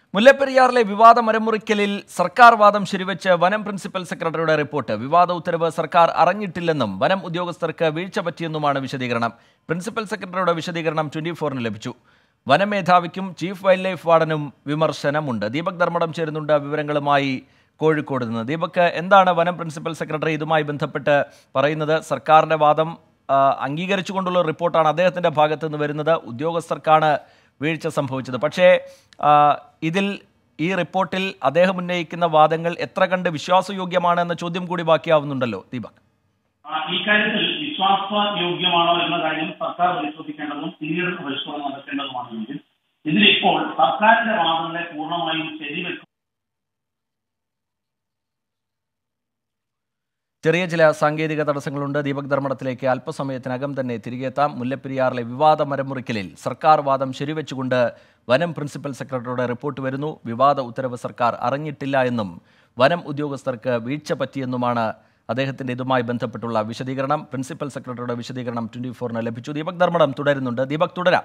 മുല്ലപ്പെരിയാറിലെ വിവാദ മരമുറിക്കലിൽ സർക്കാർ വാദം ശരിവെച്ച് വനം പ്രിൻസിപ്പൽ സെക്രട്ടറിയുടെ റിപ്പോർട്ട് വിവാദ ഉത്തരവ് സർക്കാർ അറിഞ്ഞിട്ടില്ലെന്നും വനം ഉദ്യോഗസ്ഥർക്ക് വീഴ്ച പറ്റിയെന്നുമാണ് വിശദീകരണം പ്രിൻസിപ്പൽ സെക്രട്ടറിയുടെ വിശദീകരണം ട്വന്റി ഫോറിന് ലഭിച്ചു വനമേധാവിക്കും ചീഫ് വൈൽഡ് ലൈഫ് വാർഡനും വിമർശനമുണ്ട് ദീപക് ധർമ്മടം ചേരുന്നുണ്ട് വിവരങ്ങളുമായി കോഴിക്കോട് നിന്ന് ദീപക് എന്താണ് വനം പ്രിൻസിപ്പൽ സെക്രട്ടറി ഇതുമായി ബന്ധപ്പെട്ട് പറയുന്നത് സർക്കാരിന്റെ വാദം ആ, അംഗീകരിച്ചുകൊണ്ടുള്ള റിപ്പോർട്ടാണ് അദ്ദേഹത്തിന്റെ ഭാഗത്ത് നിന്ന് വരുന്നത് ഉദ്യോഗസ്ഥർക്കാണ് വീഴ്ച സംഭവിച്ചത് പക്ഷേ ആ, ഇതിൽ ഈ റിപ്പോർട്ടിൽ അദ്ദേഹം ഉന്നയിക്കുന്ന വാദങ്ങൾ എത്ര കണ്ട് വിശ്വാസയോഗ്യമാണ് എന്ന ചോദ്യം കൂടി ബാക്കിയാവുന്നുണ്ടല്ലോ ദീപക് ആ, ഈ കാര്യത്തിൽ വിശ്വാസയോഗ്യമാണോ എന്ന കാര്യം സർക്കാർ പരിശോധിക്കേണ്ടതും പിന്നീട് പരിശോധന നടത്തേണ്ടതുമാണെങ്കിൽ ഇതിലിപ്പോൾ സർക്കാരിന്റെ വാദങ്ങളെ പൂർണ്ണമായും ശരിവെക്കും ചെറിയ ചില സാങ്കേതിക തടസ്സങ്ങളുണ്ട് ദീപക് ധർമ്മടത്തിലേക്ക് അല്പസമയത്തിനകം തന്നെ തിരികെ എത്താം മുല്ലപ്പെരിയാറിലെ വിവാദ മരമുറിക്കലിൽ സർക്കാർ വാദം ശരിവെച്ചുകൊണ്ട് വനം പ്രിൻസിപ്പൽ സെക്രട്ടറിയുടെ റിപ്പോർട്ട് വരുന്നു വിവാദ ഉത്തരവ് സർക്കാർ അറിഞ്ഞിട്ടില്ല എന്നും വനം ഉദ്യോഗസ്ഥർക്ക് വീഴ്ച പറ്റിയെന്നുമാണ് അദ്ദേഹത്തിന്റെ ഇതുമായി ബന്ധപ്പെട്ടുള്ള വിശദീകരണം പ്രിൻസിപ്പൽ സെക്രട്ടറിയുടെ വിശദീകരണം ട്വന്റി ഫോറിന് ലഭിച്ചു ദീപക് ധർമ്മടം തുടരുന്നുണ്ട് ദീപക് തുടരാം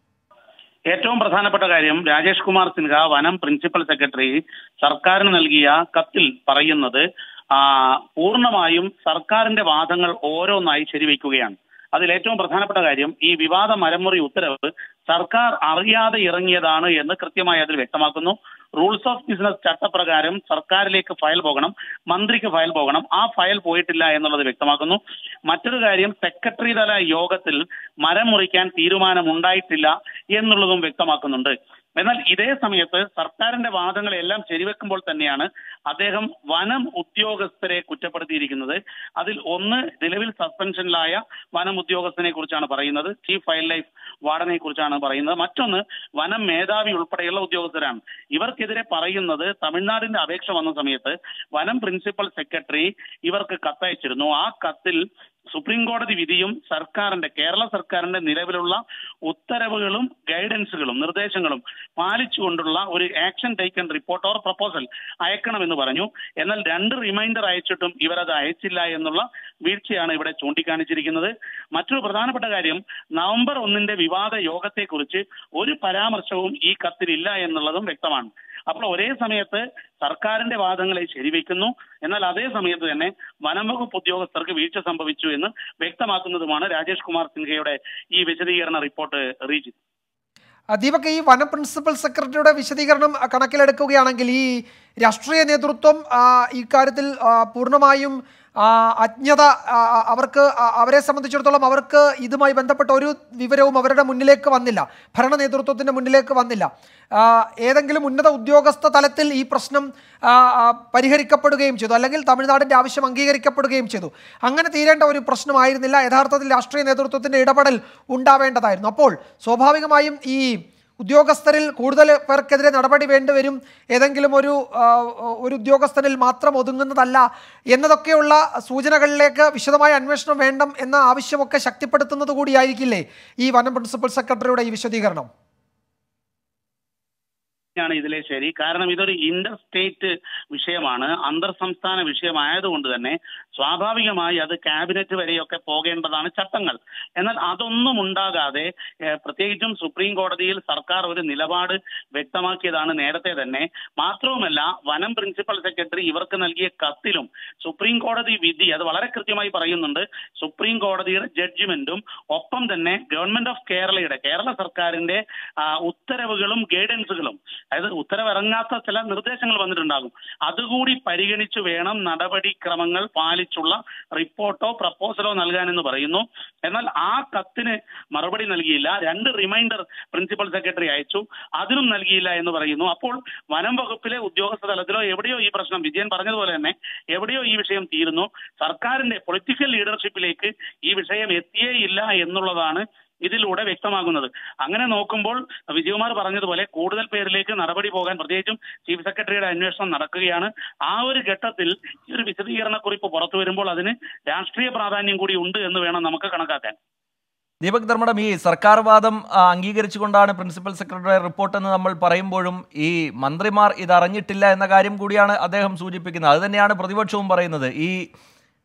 ഏറ്റവും പ്രധാനപ്പെട്ട കാര്യം രാജേഷ് കുമാർ സിൻഹ വനം പ്രിൻസിപ്പൽ സെക്രട്ടറി സർക്കാരിന് നൽകിയ കത്തിൽ പറയുന്നത് ആ, പൂർണ്ണമായും സർക്കാരിന്റെ വാദങ്ങൾ ഓരോന്നായി ശരിവയ്ക്കുകയാണ് അതിൽ ഏറ്റവും പ്രധാനപ്പെട്ട കാര്യം ഈ വിവാദ മരമുറി ഉത്തരവ് സർക്കാർ അറിയാതെ ഇറങ്ങിയതാണ് എന്ന് കൃത്യമായി അതിൽ വ്യക്തമാക്കുന്നു റൂൾസ് ഓഫ് ബിസിനസ് ചട്ടപ്രകാരം സർക്കാരിലേക്ക് ഫയൽ പോകണം മന്ത്രിക്ക് ഫയൽ പോകണം ആ ഫയൽ പോയിട്ടില്ല എന്നുള്ളത് വ്യക്തമാക്കുന്നു മറ്റൊരു കാര്യം സെക്രട്ടറി തല യോഗത്തിൽ മരം മുറിക്കാൻ തീരുമാനമുണ്ടായിട്ടില്ല എന്നുള്ളതും വ്യക്തമാക്കുന്നുണ്ട് എന്നാൽ ഇതേ സമയത്ത് സർക്കാരിന്റെ വാദങ്ങളെല്ലാം ശരിവെക്കുമ്പോൾ തന്നെയാണ് അദ്ദേഹം വനം ഉദ്യോഗസ്ഥരെ കുറ്റപ്പെടുത്തിയിരിക്കുന്നത് അതിൽ ഒന്ന് നിലവിൽ സസ്പെൻഷനിലായ വനം ഉദ്യോഗസ്ഥനെ കുറിച്ചാണ് പറയുന്നത് ചീഫ് വൈൽഡ് ലൈഫ് വാർഡനെ കുറിച്ചാണ് പറയുന്നത് മറ്റൊന്ന് വനം മേധാവി ഉൾപ്പെടെയുള്ള ഉദ്യോഗസ്ഥരാണ് ഇവർക്കെതിരെ പറയുന്നത് തമിഴ്നാടിന്റെ അപേക്ഷ വന്ന സമയത്ത് വനം പ്രിൻസിപ്പൽ സെക്രട്ടറി ഇവർക്ക് കത്തയച്ചിരുന്നു ആ കത്തിൽ സുപ്രീം കോടതി വിധിയും സർക്കാരിന്റെ കേരള സർക്കാരിന്റെ നിലവിലുള്ള ഉത്തരവുകളും ഗൈഡൻസുകളും നിർദ്ദേശങ്ങളും പാലിച്ചുകൊണ്ടുള്ള ഒരു action taken report or proposal അയക്കണമെന്ന് പറഞ്ഞു എന്നാൽ രണ്ട് റിമൈൻഡർ അയച്ചിട്ടും ഇവരത് അയച്ചില്ല എന്നുള്ള വീഴ്ചയാണ് ഇവിടെ ചൂണ്ടിക്കാണിച്ചിരിക്കുന്നത് മറ്റൊരു പ്രധാനപ്പെട്ട കാര്യം നവംബർ ഒന്നിന്റെ വിവാദ യോഗത്തെക്കുറിച്ച് ഒരു പരാമർശവും ഈ കത്തിലില്ല എന്നുള്ളതും വ്യക്തമാണ് അപ്പോൾ ഒരേ സമയത്ത് സർക്കാരിന്റെ വാദങ്ങളെ ശരിവെക്കുന്നു എന്നാൽ അതേ സമയത്ത് തന്നെ വനം വകുപ്പ് ഉദ്യോഗസ്ഥർക്ക് വീഴ്ച സംഭവിച്ചു എന്ന് വ്യക്തമാക്കുന്നതുമാണ് രാജേഷ് കുമാർ സിൻഹയുടെ ഈ വിശദീകരണ റിപ്പോർട്ട് റീച്ച് ആ, ദീപക് ഈ വനം പ്രിൻസിപ്പൽ സെക്രട്ടറിയുടെ വിശദീകരണം ആ, കണക്കിലെടുക്കുകയാണെങ്കിൽ ഈ രാഷ്ട്രീയ നേതൃത്വം ആ, ഇക്കാര്യത്തിൽ ആ, പൂർണ്ണമായും ആ, അജ്ഞത ആ, ആ, അവർക്ക് ആ, അവരെ സംബന്ധിച്ചിടത്തോളം അവർക്ക് ഇതുമായി ബന്ധപ്പെട്ട ഒരു വിവരവും അവരുടെ മുന്നിലേക്ക് വന്നില്ല ഭരണ നേതൃത്വത്തിന്റെ മുന്നിലേക്ക് വന്നില്ല ആ, ഏതെങ്കിലും ഉന്നത ഉദ്യോഗസ്ഥ തലത്തിൽ ഈ പ്രശ്നം ആ, ആ, പരിഹരിക്കപ്പെടുകയും ചെയ്തു അല്ലെങ്കിൽ തമിഴ്നാടിന്റെ ആവശ്യം അംഗീകരിക്കപ്പെടുകയും ചെയ്തു അങ്ങനെ തീരേണ്ട ഒരു പ്രശ്നമായിരുന്നില്ല യഥാർത്ഥത്തിൽ രാഷ്ട്രീയ നേതൃത്വത്തിന്റെ ഇടപെടൽ ഉണ്ടാവേണ്ടതായിരുന്നു അപ്പോൾ സ്വാഭാവികമായും ഈ ഉദ്യോഗസ്ഥരിൽ കൂടുതൽ പേർക്കെതിരെ നടപടി വേണ്ടിവരും ഏതെങ്കിലും ഒരു ആ, ഒരു ഉദ്യോഗസ്ഥനിൽ മാത്രം ഒതുങ്ങുന്നതല്ല എന്നതൊക്കെയുള്ള സൂചനകളിലേക്ക് വിശദമായ അന്വേഷണം വേണം എന്ന ആവശ്യമൊക്കെ ശക്തിപ്പെടുത്തുന്നത് കൂടിയായിരിക്കില്ലേ ഈ വനം പ്രിൻസിപ്പൽ സെക്രട്ടറിയുടെ ഈ വിശദീകരണം ആണ് ഇതിലെ ശരി കാരണം ഇതൊരു ഇന്റർ സ്റ്റേറ്റ് വിഷയമാണ് അന്തർ സംസ്ഥാന വിഷയമായതുകൊണ്ട് തന്നെ സ്വാഭാവികമായി അത് ക്യാബിനറ്റ് വരെയൊക്കെ പോകേണ്ടതാണ് ചട്ടങ്ങൾ എന്നാൽ അതൊന്നും ഉണ്ടാകാതെ ഏഹ്, പ്രത്യേകിച്ചും സുപ്രീം കോടതിയിൽ സർക്കാർ ഒരു നിലപാട് വ്യക്തമാക്കിയതാണ് നേരത്തെ തന്നെ മാത്രവുമല്ല വനം പ്രിൻസിപ്പൽ സെക്രട്ടറി ഇവർക്ക് നൽകിയ കത്തിലും സുപ്രീം കോടതി വിധി അത് വളരെ കൃത്യമായി പറയുന്നുണ്ട് സുപ്രീം കോടതിയുടെ ജഡ്ജ്മെന്റും ഒപ്പം തന്നെ ഗവൺമെന്റ് ഓഫ് കേരളയുടെ കേരള സർക്കാരിന്റെ ആ, ഉത്തരവുകളും ഗൈഡൻസുകളും അതായത് ഉത്തരവിറങ്ങാത്ത ചില നിർദ്ദേശങ്ങൾ വന്നിട്ടുണ്ടാകും അതുകൂടി പരിഗണിച്ചു വേണം നടപടിക്രമങ്ങൾ പാലിച്ചുള്ള റിപ്പോർട്ടോ പ്രപ്പോസലോ നൽകാനെന്ന് പറയുന്നു എന്നാൽ ആ കത്തിന് മറുപടി നൽകിയില്ല രണ്ട് റിമൈൻഡർ പ്രിൻസിപ്പൽ സെക്രട്ടറി അയച്ചു അതിനും നൽകിയില്ല എന്ന് പറയുന്നു അപ്പോൾ വനം വകുപ്പിലെ ഉദ്യോഗസ്ഥ തലത്തിലോ എവിടെയോ ഈ പ്രശ്നം വിജയൻ പറഞ്ഞതുപോലെ തന്നെ എവിടെയോ ഈ വിഷയം തീരുന്നു സർക്കാരിന്റെ പൊളിറ്റിക്കൽ ലീഡർഷിപ്പിലേക്ക് ഈ വിഷയം എത്തിയേയില്ല എന്നുള്ളതാണ് ഇതിലൂടെ വ്യക്തമാകുന്നത് അങ്ങനെ നോക്കുമ്പോൾ വിജയകുമാർ പറഞ്ഞതുപോലെ കൂടുതൽ പേരിലേക്ക് നടപടി പോകാൻ പ്രത്യേകിച്ചും ചീഫ് സെക്രട്ടറിയുടെ അന്വേഷണം നടക്കുകയാണ് ആ ഒരു ഘട്ടത്തിൽ ഈ ഒരു വിശദീകരണക്കുറിപ്പ് പുറത്തു വരുമ്പോൾ അതിന് രാഷ്ട്രീയ പ്രാധാന്യം കൂടി ഉണ്ട് എന്ന് വേണം നമുക്ക് കണക്കാക്കാൻ ദീപക് ധർമ്മടം ഈ സർക്കാർ വാദം ആ, അംഗീകരിച്ചുകൊണ്ടാണ് പ്രിൻസിപ്പൽ സെക്രട്ടറി റിപ്പോർട്ട് എന്ന് നമ്മൾ പറയുമ്പോഴും ഈ മന്ത്രിമാർ ഇത് അറിഞ്ഞിട്ടില്ല എന്ന കാര്യം കൂടിയാണ് അദ്ദേഹം സൂചിപ്പിക്കുന്നത് അത് തന്നെയാണ് പ്രതിപക്ഷവും പറയുന്നത് ഈ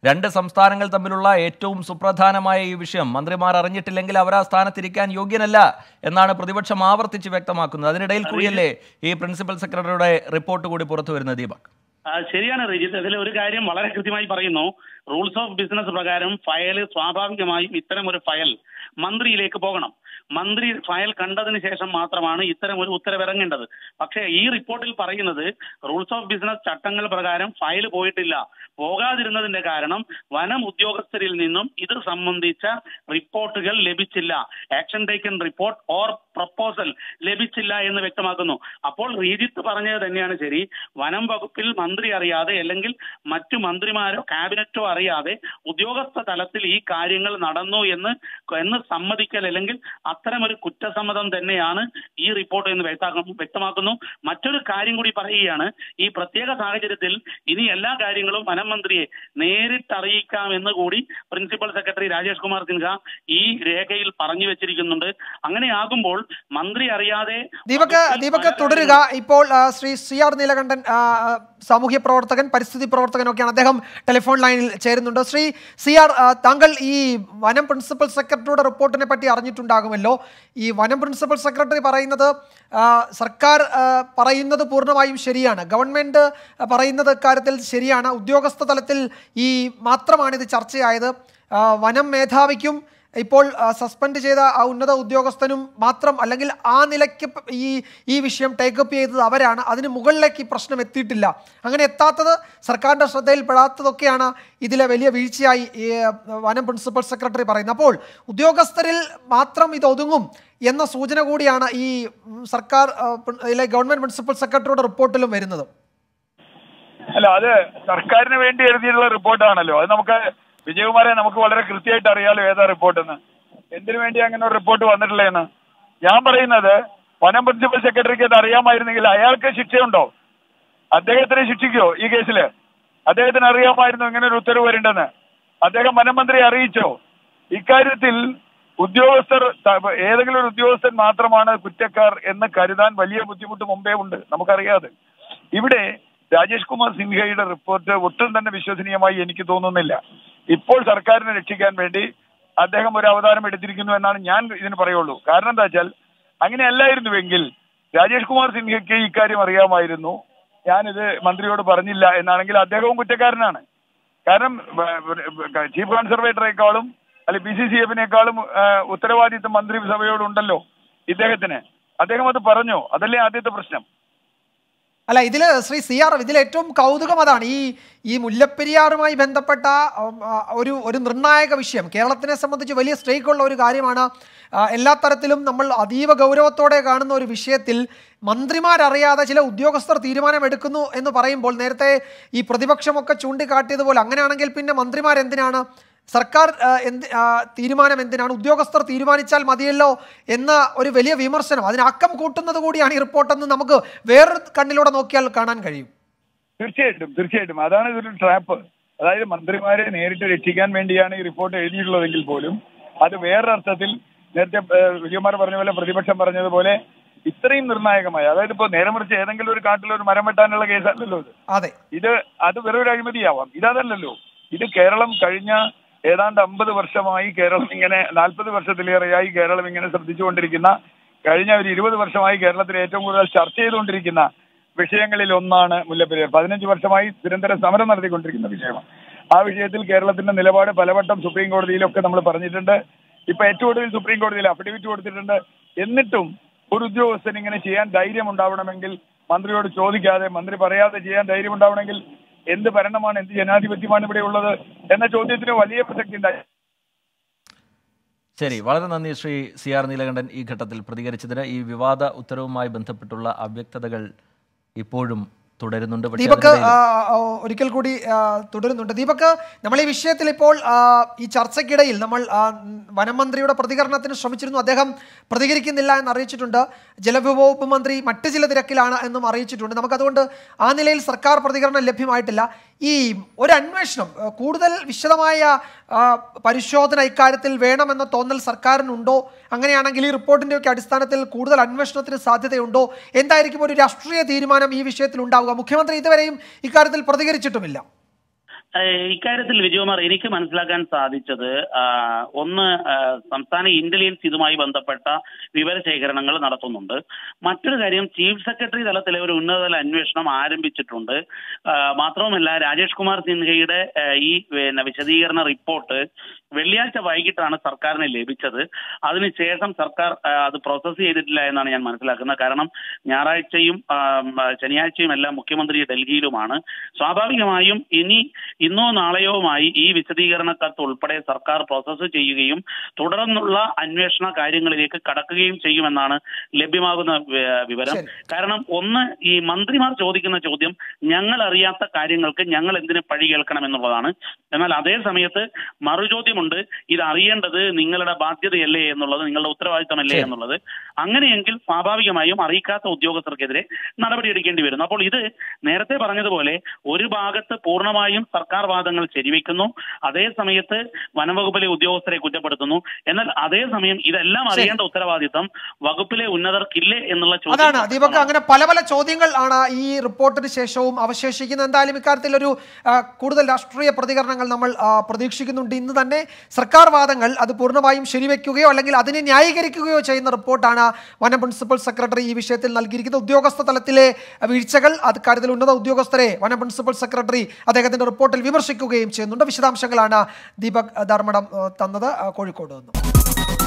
രണ്ട് സംസ്ഥാനങ്ങൾ തമ്മിലുള്ള ഏറ്റവും സുപ്രധാനമായ ഈ വിഷയം മന്ത്രിമാർ അറിഞ്ഞിട്ടില്ലെങ്കിൽ അവർ ആ സ്ഥാനത്തിരിക്കാൻ യോഗ്യനല്ല എന്നാണ് പ്രതിപക്ഷം ആവർത്തിച്ച് വ്യക്തമാക്കുന്നത് അതിനിടയിൽ കൂടിയല്ലേ ഈ പ്രിൻസിപ്പൽ സെക്രട്ടറിയുടെ റിപ്പോർട്ട് കൂടി പുറത്തു വരുന്നത് ദീപക് ആ, ശരിയാണ് രജിത്ത് ഇതിൽ ഒരു കാര്യം വളരെ കൃത്യമായി പറയുന്നു റൂൾസ് ഓഫ് ബിസിനസ് പ്രകാരം ഫയൽ സ്വാഭാവികമായും ഇത്തരം ഒരു ഫയൽ മന്ത്രിയിലേക്ക് പോകണം മന്ത്രി ഫയൽ കണ്ടതിന് ശേഷം മാത്രമാണ് ഇത്തരം ഒരു ഉത്തരവിറങ്ങേണ്ടത് പക്ഷേ ഈ റിപ്പോർട്ടിൽ പറയുന്നത് റൂൾസ് ഓഫ് ബിസിനസ് ചട്ടങ്ങൾ പ്രകാരം ഫയൽ പോയിട്ടില്ല പോകാതിരുന്നതിന്റെ കാരണം വനം ഉദ്യോഗസ്ഥരിൽ നിന്നും ഇത് സംബന്ധിച്ച റിപ്പോർട്ടുകൾ ലഭിച്ചില്ല action taken report or proposal ലഭിച്ചില്ല എന്ന് വ്യക്തമാക്കുന്നു അപ്പോൾ റീജിത്ത് പറഞ്ഞത് തന്നെയാണ് ശരി വനം വകുപ്പിൽ മന്ത്രി അറിയാതെ അല്ലെങ്കിൽ മറ്റു മന്ത്രിമാരോ ക്യാബിനറ്റോ അറിയാതെ ഉദ്യോഗസ്ഥ തലത്തിൽ ഈ കാര്യങ്ങൾ നടന്നു എന്ന് എന്ന് സമ്മതിക്കൽ അല്ലെങ്കിൽ അത്തരമൊരു കുറ്റസമ്മതം തന്നെയാണ് ഈ റിപ്പോർട്ട് എന്ന് വ്യക്താക്ക- വ്യക്തമാക്കുന്നു മറ്റൊരു കാര്യം കൂടി പറയുകയാണ് ഈ പ്രത്യേക സാഹചര്യത്തിൽ ഇനി എല്ലാ കാര്യങ്ങളും വനം മന്ത്രിയെ നേരിട്ട് അറിയിക്കാമെന്ന് കൂടി പ്രിൻസിപ്പൽ സെക്രട്ടറി രാജേഷ് കുമാർ സിൻഹ ഈ രേഖയിൽ പറഞ്ഞു വെച്ചിരിക്കുന്നുണ്ട് അങ്ങനെയാകുമ്പോൾ മന്ത്രി അറിയാതെ ദീപക് വകുപ്പിൽ ദീപക് പല തുടരുക ഇപ്പോൾ ആ, ശ്രീ സി ആർ നീലകണ്ഠൻ ആ, ആ, സാമൂഹ്യ പ്രവർത്തകൻ പരിസ്ഥിതി പ്രവർത്തകനൊക്കെയാണ് അദ്ദേഹം ടെലിഫോൺ ലൈനിൽ ചേരുന്നുണ്ട് ശ്രീ സി ആർ ആ, താങ്കൾ ഈ വനം പ്രിൻസിപ്പൽ സെക്രട്ടറിയുടെ റിപ്പോർട്ടിനെ പറ്റി അറിഞ്ഞിട്ടുണ്ടാകുമല്ലോ ഈ വനം പ്രിൻസിപ്പൽ സെക്രട്ടറി പറയുന്നത് ആ, സർക്കാർ ആ, പറയുന്നത് പൂർണ്ണമായും ശരിയാണ് ഗവൺമെന്റ് പറയുന്നത് കാര്യത്തിൽ ശരിയാണ് ഉദ്യോഗസ്ഥ തലത്തിൽ ഈ മാത്രമാണ് ഇത് ചർച്ചയായത് ആ, വനം മേധാവിക്കും ഇപ്പോൾ ആ, സസ്പെൻഡ് ചെയ്ത ആ ഉന്നത ഉദ്യോഗസ്ഥനും മാത്രം അല്ലെങ്കിൽ ആ നിലയ്ക്ക് പ- ഈ ഈ വിഷയം ടേക്കപ്പ് ചെയ്തത് അവരാണ് അതിന് മുകളിലേക്ക് ഈ പ്രശ്നം എത്തിയിട്ടില്ല അങ്ങനെ എത്താത്തത് സർക്കാരിൻ്റെ ശ്രദ്ധയിൽപ്പെടാത്തതൊക്കെയാണ് ഇതിലെ വലിയ വീഴ്ചയായി ഈ ആ, വനം പ്രിൻസിപ്പൽ സെക്രട്ടറി പറയുന്നത് അപ്പോൾ ഉദ്യോഗസ്ഥരിൽ മാത്രം ഇത് ഒതുങ്ങും എന്ന സൂചന കൂടിയാണ് ഈ ഉം, സർക്കാർ ആ, പ്രിൻ- ഇതിലെ ഗവൺമെന്റ് പ്രിൻസിപ്പൽ സെക്രട്ടറിയുടെ റിപ്പോർട്ടിലും വരുന്നത് അല്ല അത് സർക്കാരിന് വേണ്ടി എഴുതിയിട്ടുള്ള റിപ്പോർട്ടാണല്ലോ അത് നമുക്ക് വിജയകുമാരെ നമുക്ക് വളരെ കൃത്യമായിട്ട് അറിയാലോ ഏതാ റിപ്പോർട്ടെന്ന് എന്തിനു വേണ്ടി അങ്ങനെ ഒരു റിപ്പോർട്ട് വന്നിട്ടില്ലേന്ന് ഞാൻ പറയുന്നത് വനം പ്രിൻസിപ്പൽ സെക്രട്ടറിക്ക് അത് അറിയാമായിരുന്നെങ്കിൽ അയാൾക്ക് ശിക്ഷയുണ്ടോ അദ്ദേഹത്തിനെ ശിക്ഷിക്കോ ഈ കേസില് അദ്ദേഹത്തിന് അറിയാമായിരുന്നു ഇങ്ങനെ ഒരു ഉത്തരവ് വരേണ്ടെന്ന് അദ്ദേഹം വനം മന്ത്രിയെ അറിയിച്ചോ ഇക്കാര്യത്തിൽ ഉദ്യോഗസ്ഥർ ത- ഏതെങ്കിലും ഒരു ഉദ്യോഗസ്ഥൻ മാത്രമാണ് കുറ്റക്കാർ എന്ന് കരുതാൻ വലിയ ബുദ്ധിമുട്ട് മുമ്പേ ഉണ്ട് നമുക്കറിയാതെ ഇവിടെ രാജേഷ് കുമാർ സിൻഹയുടെ റിപ്പോർട്ട് ഒട്ടും തന്നെ വിശ്വസനീയമായി എനിക്ക് തോന്നുന്നില്ല ഇപ്പോൾ സർക്കാരിനെ രക്ഷിക്കാൻ വേണ്ടി അദ്ദേഹം ഒരു അവതാരം എടുത്തിരിക്കുന്നു എന്നാണ് ഞാൻ ഇതിന് പറയുള്ളൂ കാരണം എന്താ വെച്ചാൽ അങ്ങനെയല്ലായിരുന്നുവെങ്കിൽ രാജേഷ് കുമാർ സിൻഹയ്ക്ക് ഇക്കാര്യം അറിയാമായിരുന്നു ഞാനിത് മന്ത്രിയോട് പറഞ്ഞില്ല എന്നാണെങ്കിൽ അദ്ദേഹവും കുറ്റക്കാരനാണ് കാരണം ചീഫ് കൺസർവേറ്ററെക്കാളും അല്ലെങ്കിൽ ബി സി സി എഫിനേക്കാളും ഉത്തരവാദിത്വം മന്ത്രിസഭയോടുണ്ടല്ലോ ഇദ്ദേഹത്തിന് അദ്ദേഹം അത് പറഞ്ഞോ അതല്ലേ ആദ്യത്തെ പ്രശ്നം അല്ല ഇതിൽ ശ്രീ സി ആർ ഇതിൽ ഏറ്റവും കൗതുകം അതാണ് ഈ ഈ മുല്ലപ്പെരിയാറുമായി ബന്ധപ്പെട്ട ഉം, ആ, ഒരു ഒരു നിർണായക വിഷയം കേരളത്തിനെ സംബന്ധിച്ച് വലിയ സ്റ്റേക്കുള്ള ഒരു കാര്യമാണ് ആ, എല്ലാ തരത്തിലും നമ്മൾ അതീവ ഗൗരവത്തോടെ കാണുന്ന ഒരു വിഷയത്തിൽ മന്ത്രിമാരറിയാതെ ചില ഉദ്യോഗസ്ഥർ തീരുമാനമെടുക്കുന്നു എന്ന് പറയുമ്പോൾ നേരത്തെ ഈ പ്രതിപക്ഷമൊക്കെ ചൂണ്ടിക്കാട്ടിയതുപോലെ അങ്ങനെയാണെങ്കിൽ പിന്നെ മന്ത്രിമാരെന്തിനാണ് സർക്കാർ ആ, എന്ത് ആ, തീരുമാനം എന്തിനാണ് ഉദ്യോഗസ്ഥർ തീരുമാനിച്ചാൽ മതിയല്ലോ എന്ന ഒരു വലിയ വിമർശനം അതിന് അക്കം കൂട്ടുന്നത് കൂടിയാണ് ഈ റിപ്പോർട്ടെന്ന് നമുക്ക് വേറൊരു കണ്ണിലൂടെ നോക്കിയാൽ കാണാൻ കഴിയും തീർച്ചയായിട്ടും തീർച്ചയായിട്ടും അതാണ് ഇതൊരു ട്രാപ്പ് അതായത് മന്ത്രിമാരെ നേരിട്ട് രക്ഷിക്കാൻ വേണ്ടിയാണ് ഈ റിപ്പോർട്ട് എഴുതിയിട്ടുള്ളതെങ്കിൽ പോലും അത് വേറൊരർത്ഥത്തിൽ നേരത്തെ ഏഹ്, വിജയകുമാർ പറഞ്ഞ പോലെ പ്രതിപക്ഷം പറഞ്ഞതുപോലെ ഇത്രയും നിർണായകമായ അതായത് ഇപ്പോൾ നേരെ മറിച്ച് ഏതെങ്കിലും ഒരു കാട്ടിൽ ഒരു മരം വെട്ടാനുള്ള കേസല്ലല്ലോ ഇത് അതെ ഇത് അത് വെറും ഒരു അഴിമതിയാവാം ഇതല്ലല്ലോ ഇത് കേരളം കഴിഞ്ഞ ഏതാണ്ട് അമ്പത് വർഷമായി കേരളം ഇങ്ങനെ നാൽപ്പത് വർഷത്തിലേറെയായി കേരളം ഇങ്ങനെ ശ്രദ്ധിച്ചുകൊണ്ടിരിക്കുന്ന കഴിഞ്ഞ ഒരു ഇരുപത് വർഷമായി കേരളത്തിൽ ഏറ്റവും കൂടുതൽ ചർച്ച ചെയ്തുകൊണ്ടിരിക്കുന്ന വിഷയങ്ങളിൽ ഒന്നാണ് മുല്ലപ്പെരിയാർ പതിനഞ്ച് വർഷമായി നിരന്തരം സമരം നടത്തിക്കൊണ്ടിരിക്കുന്ന വിഷയമാണ് ആ വിഷയത്തിൽ കേരളത്തിന്റെ നിലപാട് പലവട്ടം സുപ്രീം കോടതിയിലൊക്കെ നമ്മൾ പറഞ്ഞിട്ടുണ്ട് ഇപ്പൊ ഏറ്റവും ഒടുവിൽ സുപ്രീം കോടതിയിൽ അഫിഡവിറ്റ് കൊടുത്തിട്ടുണ്ട് എന്നിട്ടും ഒരു ഉദ്യോഗസ്ഥൻ ഇങ്ങനെ ചെയ്യാൻ ധൈര്യം ഉണ്ടാവണമെങ്കിൽ മന്ത്രിയോട് ചോദിക്കാതെ മന്ത്രി പറയാതെ ചെയ്യാൻ ധൈര്യം ഉണ്ടാവണമെങ്കിൽ എന്ത് ഭരണമാണ് എന്ത് ജനാധിപത്യമാണ് ഇവിടെ ഉള്ളത് എന്ന ചോദ്യത്തിന് വലിയ പ്രസക്തി ഉണ്ടായി ശരി വളരെ നന്ദി ശ്രീ സി ആർ നീലകണ്ഠൻ ഈ ഘട്ടത്തിൽ പ്രതികരിച്ചതിന് ഈ വിവാദ ഉത്തരവുമായി ബന്ധപ്പെട്ടുള്ള അവ്യക്തതകൾ ഇപ്പോഴും തുടരുന്നുണ്ട് പക്ഷേ ദീപക് അതിനിടയിൽ- ആ, ആ, ഒരിക്കൽ കൂടി ആ, തുടരുന്നുണ്ട് ദീപക് നമ്മൾ ഈ വിഷയത്തിൽ ഇപ്പോൾ ആ, ഈ ചർച്ചയ്ക്കിടയിൽ നമ്മൾ ആ, ഉം, വനം മന്ത്രിയുടെ പ്രതികരണത്തിന് ശ്രമിച്ചിരുന്നു അദ്ദേഹം പ്രതികരിക്കുന്നില്ല എന്ന് അറിയിച്ചിട്ടുണ്ട് ജലവിഭവ വകുപ്പ് മന്ത്രി മറ്റ് ചില തിരക്കിലാണ് എന്നും അറിയിച്ചിട്ടുണ്ട് നമുക്കതുകൊണ്ട് ആ നിലയിൽ സർക്കാർ പ്രതികരണം ലഭ്യമായിട്ടില്ല ഈ ഒരു അന്വേഷണം ആ, കൂടുതൽ വിശദമായ ആ, പരിശോധന ഇക്കാര്യത്തിൽ വേണമെന്ന തോന്നൽ സർക്കാരിനുണ്ടോ അങ്ങനെയാണെങ്കിൽ ഈ റിപ്പോർട്ടിന്റെ ഒക്കെ അടിസ്ഥാനത്തിൽ കൂടുതൽ അന്വേഷണത്തിന് സാധ്യതയുണ്ടോ എന്തായിരിക്കും ഒരു രാഷ്ട്രീയ തീരുമാനം ഈ വിഷയത്തിൽ ഉണ്ടാവുക മുഖ്യമന്ത്രി ഇതുവരെയും ഇക്കാര്യത്തിൽ പ്രതികരിച്ചിട്ടുമില്ല ഏഹ് ഇക്കാര്യത്തിൽ വിജയകുമാർ എനിക്ക് മനസ്സിലാക്കാൻ സാധിച്ചത് ആ, ഒന്ന് ആ, സംസ്ഥാന ഇന്റലിജൻസ് ഇതുമായി ബന്ധപ്പെട്ട വിവരശേഖരണങ്ങൾ നടത്തുന്നുണ്ട് മറ്റൊരു കാര്യം ചീഫ് സെക്രട്ടറി തലത്തിലെ ഒരു ഉന്നതതല അന്വേഷണം ആരംഭിച്ചിട്ടുണ്ട് ആ, മാത്രവുമല്ല രാജേഷ് കുമാർ സിൻഹയുടെ ആ, ഈ പിന്നെ വിശദീകരണ റിപ്പോർട്ട് വെള്ളിയാഴ്ച വൈകിട്ടാണ് സർക്കാരിന് ലഭിച്ചത് അതിനുശേഷം സർക്കാർ ആ, അത് പ്രോസസ് ചെയ്തിട്ടില്ല എന്നാണ് ഞാൻ മനസ്സിലാക്കുന്നത് കാരണം ഞായറാഴ്ചയും ആ, ഉം, ശനിയാഴ്ചയും എല്ലാം മുഖ്യമന്ത്രി ഡൽഹിയിലുമാണ് സ്വാഭാവികമായും ഇനി ഇന്നോ നാളെയോമായി ഈ വിശദീകരണ കത്ത് ഉൾപ്പെടെ സർക്കാർ പ്രോസസ്സ് ചെയ്യുകയും തുടർന്നുള്ള അന്വേഷണ കാര്യങ്ങളിലേക്ക് കടക്കുകയും ചെയ്യുമെന്നാണ് ലഭ്യമാകുന്ന വി- വിവരം ശരി. കാരണം ഒന്ന് ഈ മന്ത്രിമാർ ചോദിക്കുന്ന ചോദ്യം ഞങ്ങൾ അറിയാത്ത കാര്യങ്ങൾക്ക് ഞങ്ങൾ എന്തിന് പഴി കേൾക്കണം എന്നുള്ളതാണ് എന്നാൽ അതേ സമയത്ത് മറുചോദ്യമുണ്ട് ഇത് അറിയേണ്ടത് നിങ്ങളുടെ ബാധ്യതയല്ലേ എന്നുള്ളത് നിങ്ങളുടെ ഉത്തരവാദിത്തമല്ലേ ശരി. എന്നുള്ളത് അങ്ങനെയെങ്കിൽ സ്വാഭാവികമായും അറിയിക്കാത്ത ഉദ്യോഗസ്ഥർക്കെതിരെ നടപടിയെടുക്കേണ്ടി വരുന്നു അപ്പോൾ ഇത് നേരത്തെ പറഞ്ഞതുപോലെ ഒരു ഭാഗത്ത് പൂർണ്ണമായും സർക്കാർ വാദങ്ങൾ ശരിവെക്കുന്നു അതേ സമയത്ത് വനംവകുപ്പിലെ ഉദ്യോഗസ്ഥരെ കുറ്റപ്പെടുത്തുന്നു എന്നാൽ അതേസമയം ഇതെല്ലാം അറിയേണ്ട ഉത്തരവാദിത്തം വകുപ്പിലെ ഉന്നതർക്കില്ലേ എന്നുള്ള അതാണ് ദീപക് ചോദ്യം അങ്ങനെ പല പല ചോദ്യങ്ങൾ ആണ് ഈ റിപ്പോർട്ടിന് ശേഷവും അവശേഷിക്കുന്നത് എന്തായാലും ഇക്കാര്യത്തിൽ ഒരു ആ, കൂടുതൽ രാഷ്ട്രീയ പ്രതികരണങ്ങൾ നമ്മൾ ആ, പ്രതീക്ഷിക്കുന്നുണ്ട് ഇന്ന് തന്നെ സർക്കാർ വാദങ്ങൾ അത് പൂർണ്ണമായും ശരിവെക്കുകയോ അല്ലെങ്കിൽ അതിനെ ന്യായീകരിക്കുകയോ ചെയ്യുന്ന റിപ്പോർട്ടാണ് വനം പ്രിൻസിപ്പൽ സെക്രട്ടറി ഈ വിഷയത്തിൽ നൽകിയിരിക്കുന്നത് ഉദ്യോഗസ്ഥ തലത്തിലെ വീഴ്ചകൾ അത് കാര്യത്തിൽ ഉന്നത ഉദ്യോഗസ്ഥരെ വനം പ്രിൻസിപ്പൽ സെക്രട്ടറി അദ്ദേഹത്തിന്റെ റിപ്പോർട്ടിൽ വിമർശിക്കുകയും ചെയ്യുന്നുണ്ട് വിശദാംശങ്ങളാണ് ദീപക് ധർമ്മടം ആ, തന്നത് ആ, കോഴിക്കോട് നിന്നും